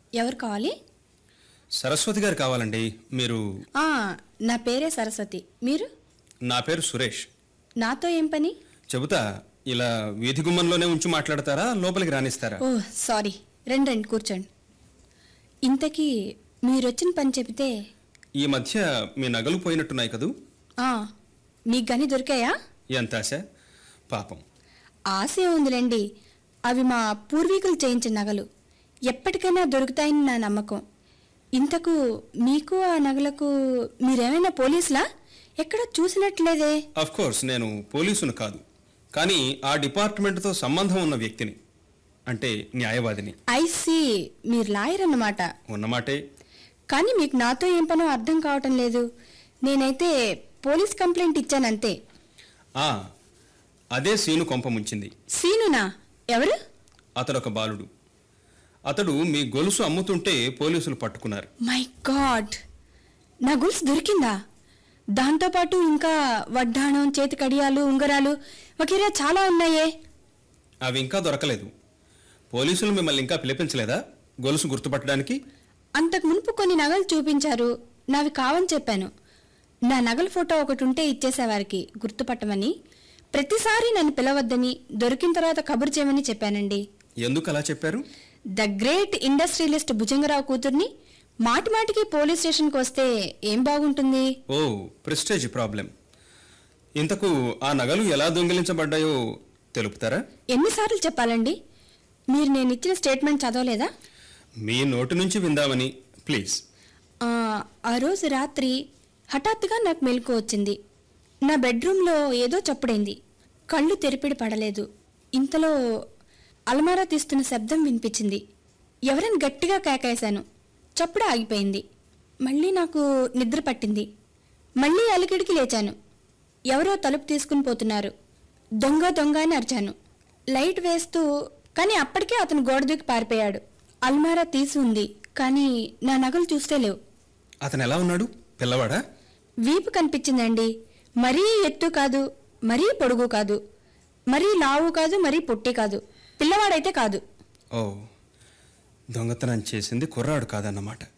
ఎవరు కావాలి సరస్వతి గారు కావాలండి మీరు ఆ, నా పేరే సరస్వతి మీరు నా పేరు సురేష్ నాతో ఏం పని చెబుతా ఇలా వీధి గుమ్మంలోనే ఉంచి మాట్లాడతారా లోపలికి రానిస్తారా ఓ సారీ రండి రండి కూర్చోండి ఇంతకీ మీరొచ్చిన పని చెబితే ఈ మధ్య మీ నగలు పోయినట్టున్నాయి కదూ ఆ, మీకు గని దొరికాయా ఎంత ఆశ పాపం ఆశ ఉందిలేండి అవి మా పూర్వీకులు చేయించిన నగలు ఎప్పటికైనా దొరుకుతాయని నా నమ్మకం ఇంతకు మీకు ఆ నగలకు మీరేమైనా పోలీసులా ఎక్కడ చూసినట్లేదే అఫ్ కోర్స్ నేను పోలీసును కాదు కానీ ఆ డిపార్ట్మెంట్తో సంబంధం ఉన్న వ్యక్తిని అంటే న్యాయవాదిని ఐసి మీరు లాయర్ అన్నమాట ఉన్నమాటే కానీ మీకు నాతో ఏం పనో అర్థం కావటం లేదు నేనైతే పోలీస్ కంప్లైంట్ ఇచ్చానంతే ఆ అదే సీను కొంప ముంచింది సీనునా ఎవరు అతడు ఒక బాలుడు అతడు మీ గొలుసు అమ్ముతుంటే పోలీసులు పట్టుకున్నారు మై గాడ్ నా గొలుసు దొరికిందా దాంతోపాటు ఇంకా వడ్డాణం చేతి కడియాలు ఉంగరాలు వగేరా చాలా ఉన్నాయే అవి ఇంకా దొరకలేదు పోలీసులు మిమ్మల్ని ఇంకా పిలిపించలేదా గొలుసు గుర్తుపట్టడానికి అంతకు మునుపు కొన్ని నగలు చూపించారు నావి కావని చెప్పాను నా నగల ఫోటో ఒకటి ఉంటే ఇచ్చేసేవారికి గుర్తుపట్టమని ప్రతిసారి నన్ను పిలవద్దని దొరికిన తర్వాత కబురు చేయమని చెప్పానండి ఎందుకు అలా చెప్పారు ద గ్రేట్ ఇండస్ట్రియలిస్ట్ భుజంగరావు కూతుర్ని మాటి మాటికి పోలీస్ స్టేషన్కి వస్తే ఏం బాగుంటుంది ఓ ప్రెస్టేజ్ ప్రాబ్లం ఇంతకు ఆ నగలు ఎలా దొంగిలించబడ్డాయో తెలుపుతారా ఎన్నిసార్లు చెప్పాలండి మీరు నేను ఇచ్చిన స్టేట్మెంట్ చదవలేదా మీ నోటి నుంచి విందామని ప్లీజ్ ఆ, ఆ రోజు రాత్రి హఠాత్తుగా నాకు మెలకు వచ్చింది నా బెడ్రూమ్లో ఏదో చప్పుడైంది కళ్ళు తెరిపిడి పడలేదు ఇంతలో అలమారా తీస్తున్న శబ్దం వినిపించింది ఎవరైనా గట్టిగా కేకేశాను చప్పుడు ఆగిపోయింది మళ్ళీ నాకు నిద్ర పట్టింది మళ్ళీ అలికిడికి లేచాను ఎవరో తలుపు తీసుకుని పోతున్నారు దొంగ దొంగ అని అరిచాను లైట్ వేస్తూ కానీ అప్పటికే అతను గోడ దూకి పారిపోయాడు అల్మారా తీసి ఉంది కానీ నా నగలు చూస్తే లేవు అతను ఎలా ఉన్నాడు పిల్లవాడా వీపు కనిపించిందండి మరీ ఎత్తు కాదు మరీ పొడుగు కాదు మరీ లావు కాదు మరీ పొట్టి కాదు పిల్లవాడైతే కాదు ఓ దొంగతనం చేసింది కుర్రాడు కాదన్నమాట